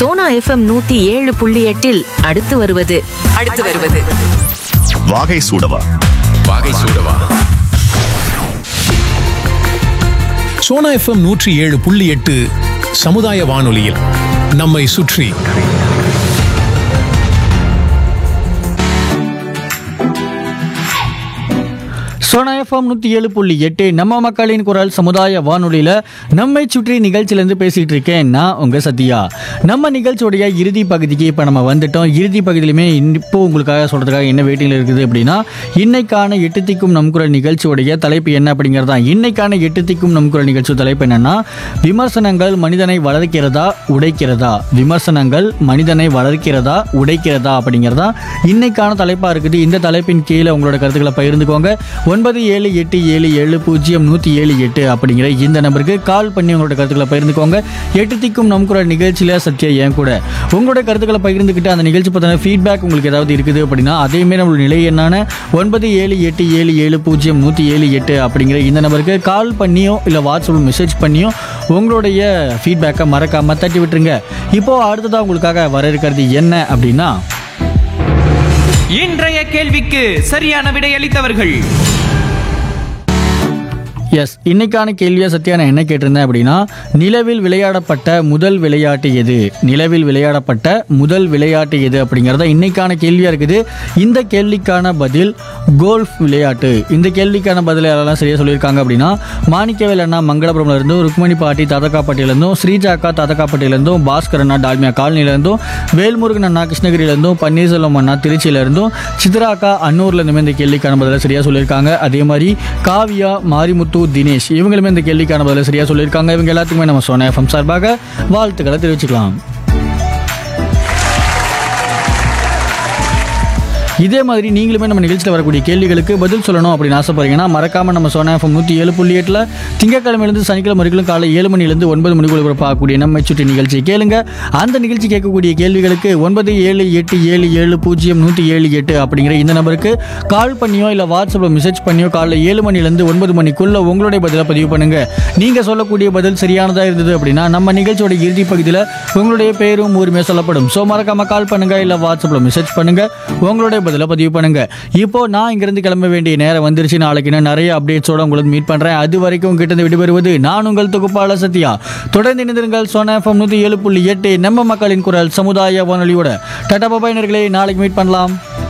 Sona FM நூத்தி ஏழு புள்ளி எட்டில் அடுத்து வருவது அடுத்து வருவது வாகை சூடவா வாகை சூடவா சோனா எஃப்எம் நூற்றி ஏழு புள்ளி எட்டு சமுதாய வானொலியில் நம்மை சுற்றி சோனா எஃப்எம் நூற்றி ஏழு புள்ளி எட்டு நம்ம மக்களின் குரல் சமுதாய வானொலியில் நம்மை சுற்றி நிகழ்ச்சியிலேருந்து பேசிகிட்டு இருக்கேன் நான் உங்கள் சத்யா நம்ம நிகழ்ச்சியோடைய இறுதி பகுதிக்கு இப்போ நம்ம வந்துட்டோம் இறுதி பகுதியிலுமே இப்போ உங்களுக்காக சொல்கிறதுக்காக என்ன வெயிட்டிங்கில் இருக்குது அப்படின்னா இன்னைக்கான எட்டு திக்கும் நம் குரல் நிகழ்ச்சியோடைய தலைப்பு என்ன அப்படிங்கிறது தான் இன்னைக்கான எட்டு திக்கும் நம் குரல் நிகழ்ச்சி தலைப்பு என்னன்னா விமர்சனங்கள் மனிதனை வளர்க்கிறதா உடைக்கிறதா விமர்சனங்கள் மனிதனை வளர்க்கிறதா உடைக்கிறதா அப்படிங்கிறதா இன்னைக்கான தலைப்பாக இருக்குது இந்த தலைப்பின் கீழே உங்களோட கருத்துக்களை பகிர்ந்துக்கோங்க ஒன்பது ஏழு எட்டு ஏழு ஏழு பூஜ்ஜியம் நூற்றி ஏழு எட்டு அப்படிங்கிற இந்த நம்பருக்கு கால் பண்ணி உங்களோட கருத்துக்களை பகிர்ந்துக்கோங்க எட்டு திக்கும் நம் குரல் நிகழ்ச்சியில் சத்யா ஏன் கூட உங்களோட கருத்துக்களை பகிர்ந்துக்கிட்டு அந்த நிகழ்ச்சி பற்றின ஃபீட்பேக் உங்களுக்கு ஏதாவது இருக்குது அப்படின்னா அதேமாரி நம்மளோட நிலை என்னான ஒன்பது ஏழு எட்டு ஏழு ஏழு பூஜ்ஜியம் நூற்றி ஏழு எட்டு அப்படிங்கிற இந்த நம்பருக்கு கால் பண்ணியோ இல்லை வாட்ஸ்அப்பில் மெசேஜ் பண்ணியோ உங்களுடைய ஃபீட்பேக்கை மறக்காமல் தட்டி விட்டுருங்க இப்போ அடுத்ததாக உங்களுக்காக வர இருக்கிறது என்ன அப்படின்னா இன்றைய கேள்விக்கு சரியான விடையளித்தவர்கள் எஸ் இன்னைக்கான கேள்வியை சத்யா நான் என்ன கேட்டிருந்தேன் அப்படின்னா நிலவில் விளையாடப்பட்ட முதல் விளையாட்டு எது நிலவில் விளையாடப்பட்ட முதல் விளையாட்டு எது அப்படிங்கிறத இன்னைக்கான கேள்வியாக இருக்குது இந்த கேள்விக்கான பதில் கோல்ஃப் விளையாட்டு இந்த கேள்விக்கான பதில் யாரெல்லாம் சரியாக சொல்லியிருக்காங்க அப்படின்னா மாணிக்கவேல் அண்ணா மங்களபுரம்ல இருந்தும் ருக்மணி பாட்டி தாதகாப்பட்டியிலேருந்தும் ஸ்ரீஜாக்கா தாதகாப்பட்டியிலேருந்தும் பாஸ்கர் அண்ணா டால்மியா காலனிலேருந்தும் வேல்முருகன் அண்ணா கிருஷ்ணகிரியிலேருந்தும் பன்னீர்செல்வம் அண்ணா திருச்சியிலேருந்தும் சித்ரா அக்கா அன்னூர்லேருந்துமே இந்த கேள்விக்கான பதிலை சரியாக சொல்லியிருக்காங்க அதே மாதிரி காவியா மாரிமுத்து தினேஷ் இவங்களுமே இந்த கேள்விக்கான பதிலை சரியாக சொல்லியிருக்காங்க இவங்க எல்லாத்துக்குமே நம்ம சொன்ன எஃப்எம் சார்பாக வாழ்த்துக்களை தெரிவிச்சுக்கலாம் இதே மாதிரி நீங்களுமே நம்ம நிகழ்ச்சியில் வரக்கூடிய கேள்விகளுக்கு பதில் சொல்லணும் அப்படின்னு ஆசைப்படுறீங்கன்னா மறக்காம நம்ம சொன்ன எஃப்எம் நூற்றி ஏழு புள்ளி எட்டில் திங்கக்கிழமையிலிருந்து சனிக்கிழமை வரைக்கும் காலை ஏழு மணிலேருந்து ஒன்பது மணிக்குள்ள பார்க்கக்கூடிய நம்ம சுற்றி நிகழ்ச்சியை கேளுங்க அந்த நிகழ்ச்சி கேட்கக்கூடிய கேள்விகளுக்கு ஒன்பது ஏழு எட்டு ஏழு ஏழு பூஜ்ஜியம் நூற்றி ஏழு எட்டு அப்படிங்கிற இந்த நம்பருக்கு கால் பண்ணியோ இல்லை வாட்ஸ்அப்பில் மெசேஜ் பண்ணியோ காலைல ஏழு மணிலேருந்து ஒன்பது மணிக்குள்ள உங்களுடைய பதிலை பதிவு பண்ணுங்க நீங்கள் சொல்லக்கூடிய பதில் சரியானதாக இருந்தது அப்படின்னா நம்ம நிகழ்ச்சியோட இறுதி பகுதியில் உங்களுடைய பேரும் ஊருமே சொல்லப்படும் ஸோ மறக்காம கால் பண்ணுங்க இல்லை வாட்ஸ்அப்பில் மெசேஜ் பண்ணுங்க உங்களுடைய பதிலை பதிவு பண்ணுங்க இப்போ நான் இங்கிருந்து கிளம்ப வேண்டிய நேரம் வந்துருச்சு நாளைக்கு நான் நிறைய அப்டேட்ஸோட உங்களுக்கு மீட் பண்றேன் அது வரைக்கும் உங்ககிட்ட இருந்து விடுபெறுவது நான் உங்கள் தொகுப்பாளர் சத்யா தொடர்ந்து இணைந்திருங்கள் சோனா எஃப்எம் நூற்றி ஏழு புள்ளி எட்டு நம்ம மக்களின் குரல் சமுதாய வானொலியோட டாடா பாபாயினர்களே நாளைக்கு மீட் பண்ணலாம்